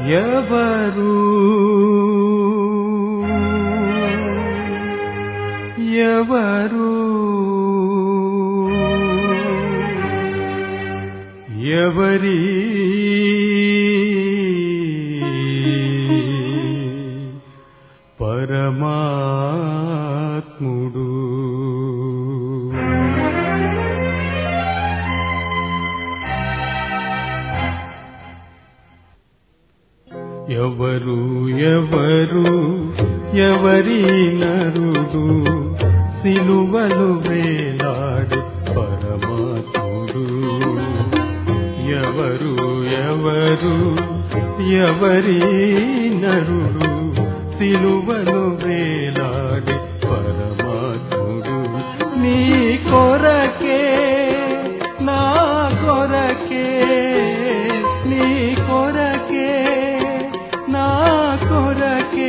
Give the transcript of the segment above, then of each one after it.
ఎవరు ఎవరు ఎవరి పరమాత్ముడు ఎవరు ఎవరు ఎవరి నరుడు సిలువలు వేలాడి పరమాత్ముడు ఎవరు ఎవరు ఎవరి నరుడు సిలువలు వేలాడి పరమాత్ముడు నీ కొరకే నా కొరకే నీ కొరకే నా కొరకే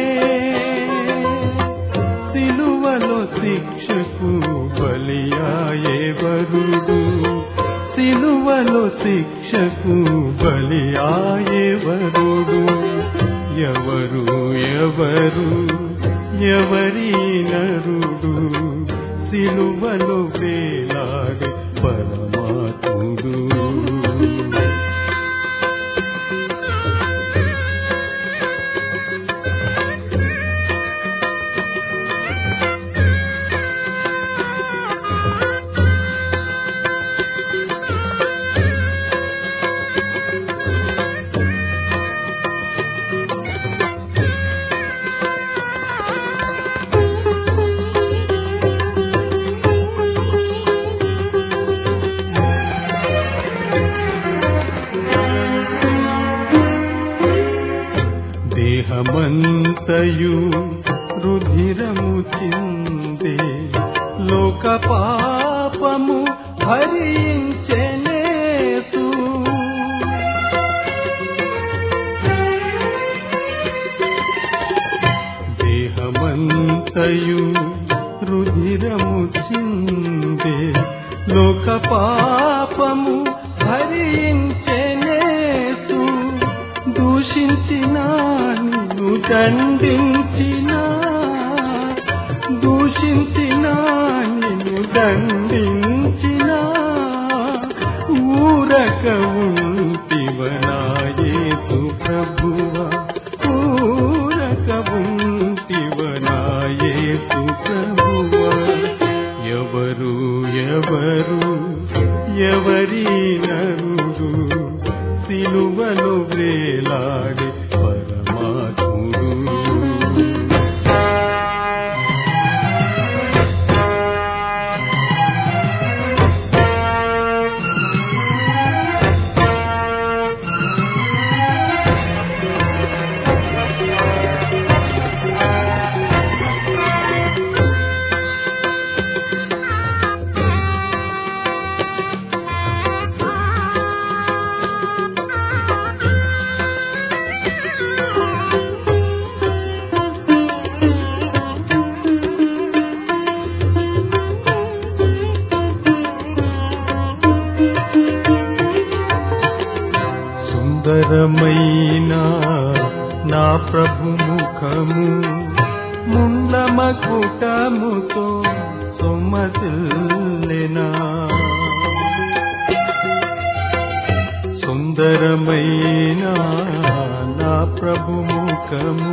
సిలువలో శిక్షకు బలియాయే వరుడు సిలువలో శిక్షకు బలియాయే వరుడు ఎవరు ఎవరు ఎవరి నరుడు సిలువలో వేలాడి పరమాత్ముడు దేహమంతయు రుధిరము చిందే లోక పాపము భరించెనేసు దేహమంతయు రుధిరము చిందే లోక పాపము భరించెనేసు దూషించిన నిన్ను దండించిన దూషించిన నిన్ను దండించిన ఊరక ఉంటివనాయేసు ప్రభువా ఊరక ఉంటివనాయేసు ప్రభువా ఎవరు ఎవరు ఎవరి నరుడు సిలువలు వేలాడి పరమాత్ముడు సుందరమైన నా ప్రభు ముఖము ముండమకుటముతో సొమ్మసిల్లెనా సుందరమైన నా ప్రభు ముఖము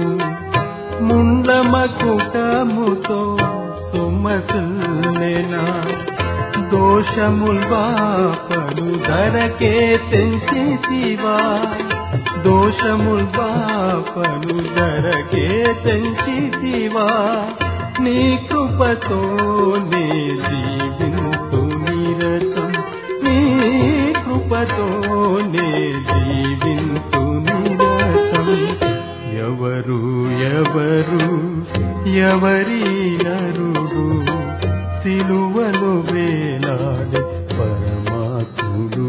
ముండమకుటముతో సొమ్మసిల్లెనా దోషముల్ బాపను ధరకే తెంచితివా దోషముల్ బాపను ధరకే తెంచితివా నీ కృపతో నే జీవింతు నిరతం నీ కృపతో నే జీవింతు నిరతం ఎవరు ఎవరు ఎవరి నరుడు సిలువలు వేలాడి పరమాత్ముడు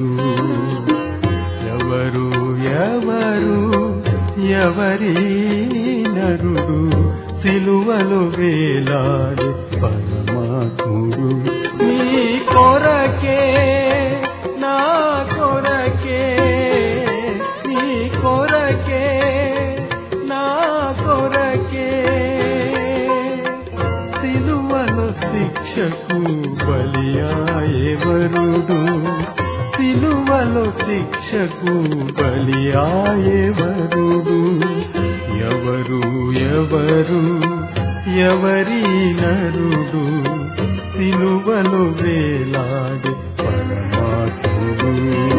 ఎవరు ఎవరు ఎవరి నరుడు సిలువలు వేలాడి పరమాత్ముడు నీ కొరకే నా కొరకే నీ కొరకే ఎవరుడు సిలువలో శిక్షకు బలి ఆయెవరుడు ఎవరు ఎవరు ఎవరి నరుడు సిలువలో వేలాడి పరమాత్ముడు